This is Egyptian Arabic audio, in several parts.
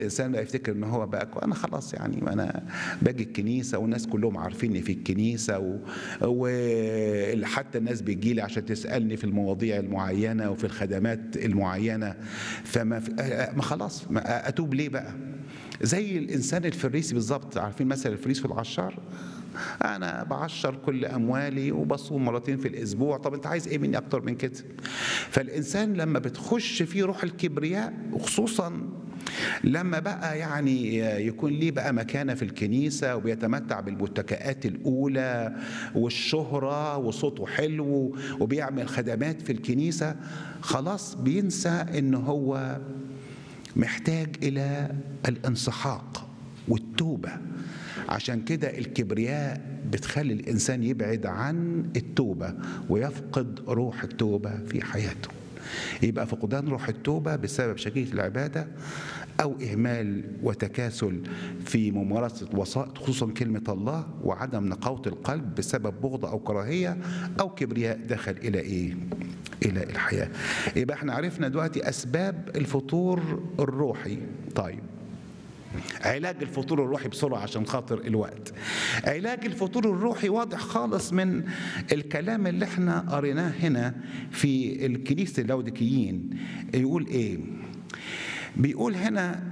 الانسان بقى يفتكر ان هو بقى انا خلاص يعني ما انا باجي الكنيسه والناس كلهم عارفيني في الكنيسه و... وحتى الناس بتجي لي عشان تسالني في المواضيع المعينه وفي الخدمات المعينه فما في... ما خلاص ما اتوب ليه بقى زي الانسان الفريسي بالظبط عارفين مثل الفريس في العشار انا بعشر كل اموالي وبصوم مرتين في الاسبوع طب انت عايز ايه مني اكتر من كده فالانسان لما بتخش فيه روح الكبرياء وخصوصا لما بقى يعني يكون ليه بقى مكانة في الكنيسة وبيتمتع بالمتكئات الأولى والشهرة وصوته حلو وبيعمل خدمات في الكنيسة خلاص بينسى إن هو محتاج إلى الانسحاق والتوبة عشان كده الكبرياء بتخلي الإنسان يبعد عن التوبة ويفقد روح التوبة في حياته يبقى فقدان روح التوبة بسبب شكية العبادة أو إهمال وتكاسل في ممارسة وسائط خصوصا كلمة الله وعدم نقاوة القلب بسبب بغض أو كراهية أو كبرياء دخل إلى إيه؟ إلى الحياة يبقى احنا عرفنا دلوقتي أسباب الفطور الروحي طيب علاج الفطور الروحي بسرعة عشان خاطر الوقت علاج الفطور الروحي واضح خالص من الكلام اللي احنا قريناه هنا في الكنيسة اللودكيين يقول ايه بيقول هنا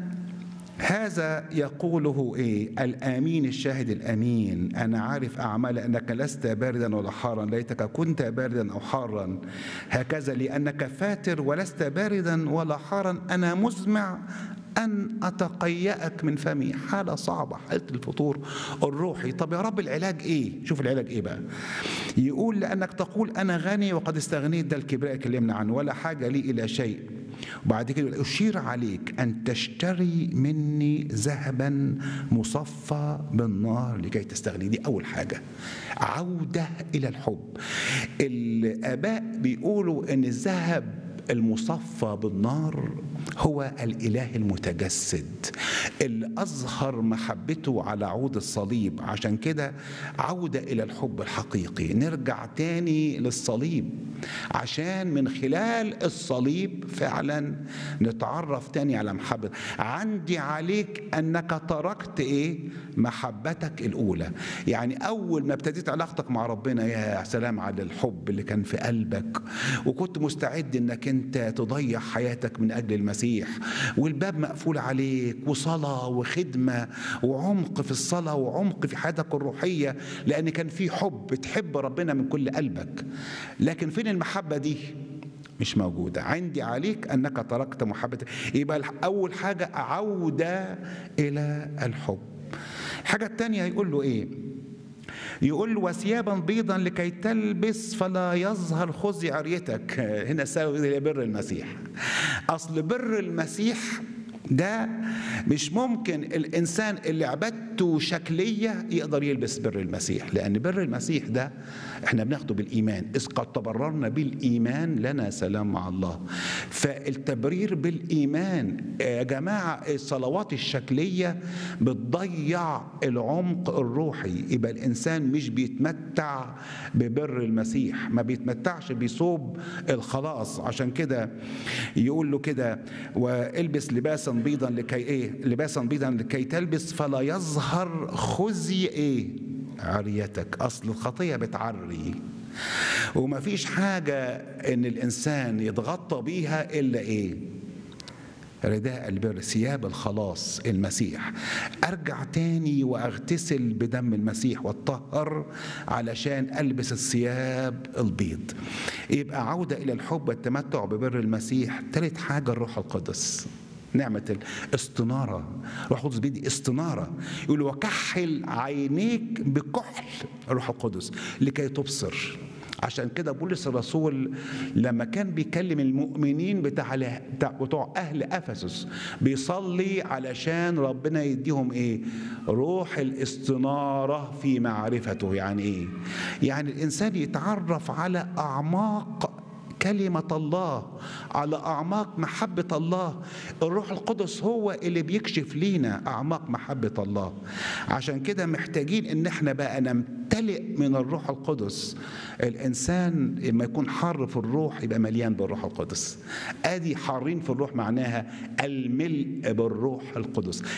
هذا يقوله ايه الامين الشاهد الامين انا عارف اعمال انك لست باردا ولا حارا ليتك كنت باردا او حارا هكذا لانك فاتر ولست باردا ولا حارا انا مزمع أن أتقيأك من فمي حالة صعبة حالة الفطور الروحي طب يا رب العلاج إيه شوف العلاج إيه بقى يقول لأنك تقول أنا غني وقد استغنيت ده الكبرياء كلمنا عنه ولا حاجة لي إلى شيء وبعد كده أشير عليك أن تشتري مني ذهبا مصفى بالنار لكي تستغني دي أول حاجة عودة إلى الحب الآباء بيقولوا أن الذهب المصفى بالنار هو الاله المتجسد اللي اظهر محبته على عود الصليب عشان كده عوده الى الحب الحقيقي نرجع تاني للصليب عشان من خلال الصليب فعلا نتعرف تاني على محبة عندي عليك انك تركت ايه محبتك الاولى يعني اول ما ابتديت علاقتك مع ربنا يا سلام على الحب اللي كان في قلبك وكنت مستعد انك انت تضيع حياتك من اجل المسيح والباب مقفول عليك وصلاه وخدمه وعمق في الصلاه وعمق في حياتك الروحيه لان كان في حب بتحب ربنا من كل قلبك لكن فين المحبه دي مش موجودة عندي عليك أنك تركت محبتك يبقى أول حاجة عودة إلى الحب الحاجة الثانية يقول له إيه يقول له وثيابا بيضا لكي تلبس فلا يظهر خزي عريتك هنا السبب بر المسيح اصل بر المسيح ده مش ممكن الانسان اللي عبادته شكليه يقدر يلبس بر المسيح لان بر المسيح ده احنا بناخده بالايمان اذ قد تبررنا بالايمان لنا سلام مع الله فالتبرير بالايمان يا جماعه الصلوات الشكليه بتضيع العمق الروحي يبقى الانسان مش بيتمتع ببر المسيح ما بيتمتعش بصوب الخلاص عشان كده يقول له كده والبس لباسا بيضا لكي ايه لباسا بيضا لكي تلبس فلا يظهر خزي ايه عريتك اصل الخطيه بتعري وما فيش حاجه ان الانسان يتغطى بيها الا ايه رداء البر ثياب الخلاص المسيح ارجع تاني واغتسل بدم المسيح واتطهر علشان البس الثياب البيض يبقى عوده الى الحب والتمتع ببر المسيح ثالث حاجه الروح القدس نعمة الاستنارة روح القدس بيدي استنارة يقول وكحل عينيك بكحل الروح القدس لكي تبصر عشان كده بولس الرسول لما كان بيكلم المؤمنين بتاع بتوع اهل افسس بيصلي علشان ربنا يديهم ايه روح الاستناره في معرفته يعني ايه يعني الانسان يتعرف على اعماق كلمة الله على أعماق محبة الله الروح القدس هو اللي بيكشف لينا أعماق محبة الله عشان كده محتاجين إن احنا بقى نمتلئ من الروح القدس الإنسان لما يكون حار في الروح يبقى مليان بالروح القدس أدي حارين في الروح معناها الملء بالروح القدس